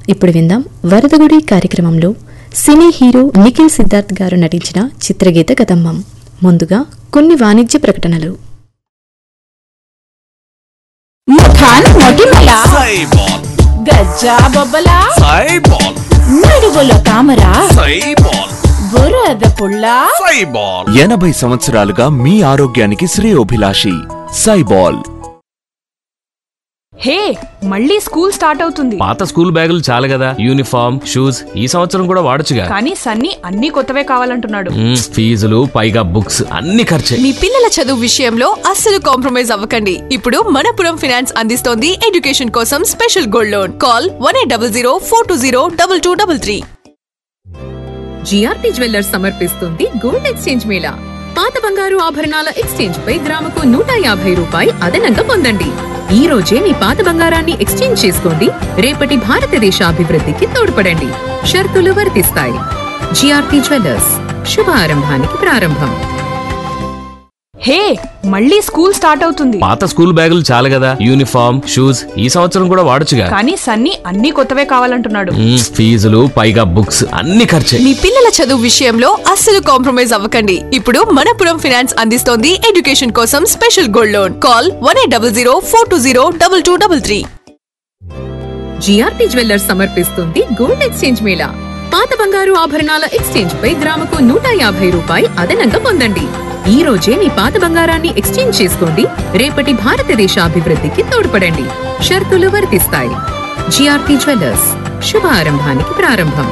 ఇప్పుడు విందాం వరదగుడి కార్యక్రమంలో సినీ హీరో నిఖిల్ సిద్ధార్థ్ గారు నటించిన చిత్రగీత కదంబం ముందుగా కొన్ని వాణిజ్య ప్రకటనలు ముఖాన్ మొటిమల సైబాల్ గజ్జా బొబ్బల సైబాల్ నడుగుల తామర సైబాల్ బురద పుల్ల సైబాల్ ఎనభై సంవత్సరాలుగా మీ ఆరోగ్యానికి శ్రేయోభిలాషి సైబాల్ హే మళ్ళీ స్కూల్ స్టార్ట్ అవుతుంది పాత స్కూల్ బ్యాగులు చాలు కదా యూనిఫామ్ షూస్ ఈ సంవత్సరం కూడా వాడొచ్చుగా కానీ సన్నీ అన్ని కొత్తవే కావాలంటున్నాడు మ్మ్, ఫీజులు పైగా బుక్స్ అన్ని ఖర్చే మీ పిల్లల చదువు విషయంలో అస్సలు కాంప్రమైజ్ అవ్వకండి ఇప్పుడు మనపురం ఫినాన్స్ అందిస్తోంది ఎడ్యుకేషన్ కోసం special gold loan call one eight double zero four two zero double two double three G R T jewellers సమర్పిస్తుంది గోల్డ్ ఎక్స్చేంజ్ మేళా పాత బంగారు ఆభరణాల ఎక్స్చేంజ్ పై గ్రాముకు నూట యాభై రూపాయి అదనంగా పొందండి ఈ రోజే మీ పాత బంగారాన్ని ఎక్స్చేంజ్ చేసుకోండి రేపటి భారతదేశ అభివృద్ధికి తోడ్పడండి షరతులు వర్తిస్తాయి జిఆర్టీ జ్యువెల్లర్స్ శుభారంభానికి ప్రారంభం హే మళ్ళీ స్కూల్ స్టార్ట్ అవుతుంది పాత స్కూల్ బ్యాగులు చాలు కదా యూనిఫామ్ షూస్ ఈ సంవత్సరం కూడా వాడొచ్చుగా కానీ సన్నీ అన్ని కొత్తవే కావాలంటున్నాడు మ్మ్, ఫీజులు పైగా బుక్స్ అన్ని ఖర్చే మీ పిల్లల చదువు విషయంలో అస్సలు కాంప్రమైజ్ అవ్వకండి ఇప్పుడు మనపురం ఫినాన్స్ అందిస్తోంది ఎడ్యుకేషన్ కోసం special gold loan call one eight double zero four two zero double two double three G R T jewellers సమర్పిస్తుంది గోల్డ్ ఎక్స్చేంజ్ మేళా పాత బంగారు ఆభరణాల ఎక్స్చేంజ్ పై గ్రాముకు నూట యాభై రూపాయి అదనంగా పొందండి ఈ రోజే మీ పాత బంగారాన్ని ఎక్స్చేంజ్ చేసుకోండి రేపటి భారతదేశ అభివృద్ధికి తోడ్పడండి షరతులు వర్తిస్తాయి జిఆర్టీ జ్యువెల్లర్స్ శుభారంభానికి ప్రారంభం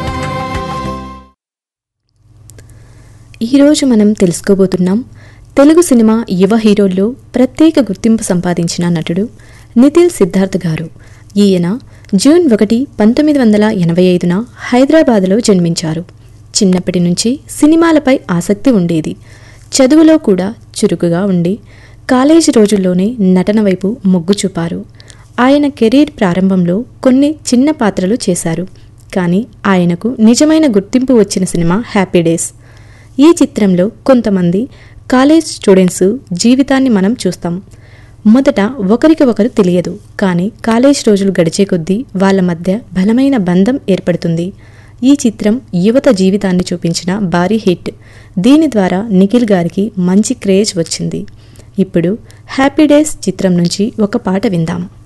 ఈరోజు మనం తెలుసుకోబోతున్నాం తెలుగు సినిమా యువ హీరోల్లో ప్రత్యేక గుర్తింపు సంపాదించిన నటుడు నితిల్ సిద్ధార్థ్ గారు ఈయన జూన్ ఒకటి పంతొమ్మిది వందల ఎనభై ఐదున హైదరాబాద్లో జన్మించారు చిన్నప్పటి నుంచి సినిమాలపై ఆసక్తి ఉండేది చదువులో కూడా చురుకుగా ఉండి కాలేజీ రోజుల్లోనే నటన వైపు మొగ్గు చూపారు ఆయన కెరీర్ ప్రారంభంలో కొన్ని చిన్న పాత్రలు చేశారు కానీ ఆయనకు నిజమైన గుర్తింపు వచ్చిన సినిమా హ్యాపీ డేస్ ఈ చిత్రంలో కొంతమంది కాలేజ్ స్టూడెంట్స్ జీవితాన్ని మనం చూస్తాం మొదట ఒకరికి ఒకరు తెలియదు కానీ కాలేజ్ రోజులు గడిచే కొద్దీ వాళ్ళ మధ్య బలమైన బంధం ఏర్పడుతుంది ఈ చిత్రం యువత జీవితాన్ని చూపించిన భారీ హిట్ దీని ద్వారా నిఖిల్ గారికి మంచి క్రేజ్ వచ్చింది ఇప్పుడు హ్యాపీ డేస్ చిత్రం నుంచి ఒక పాట విందాం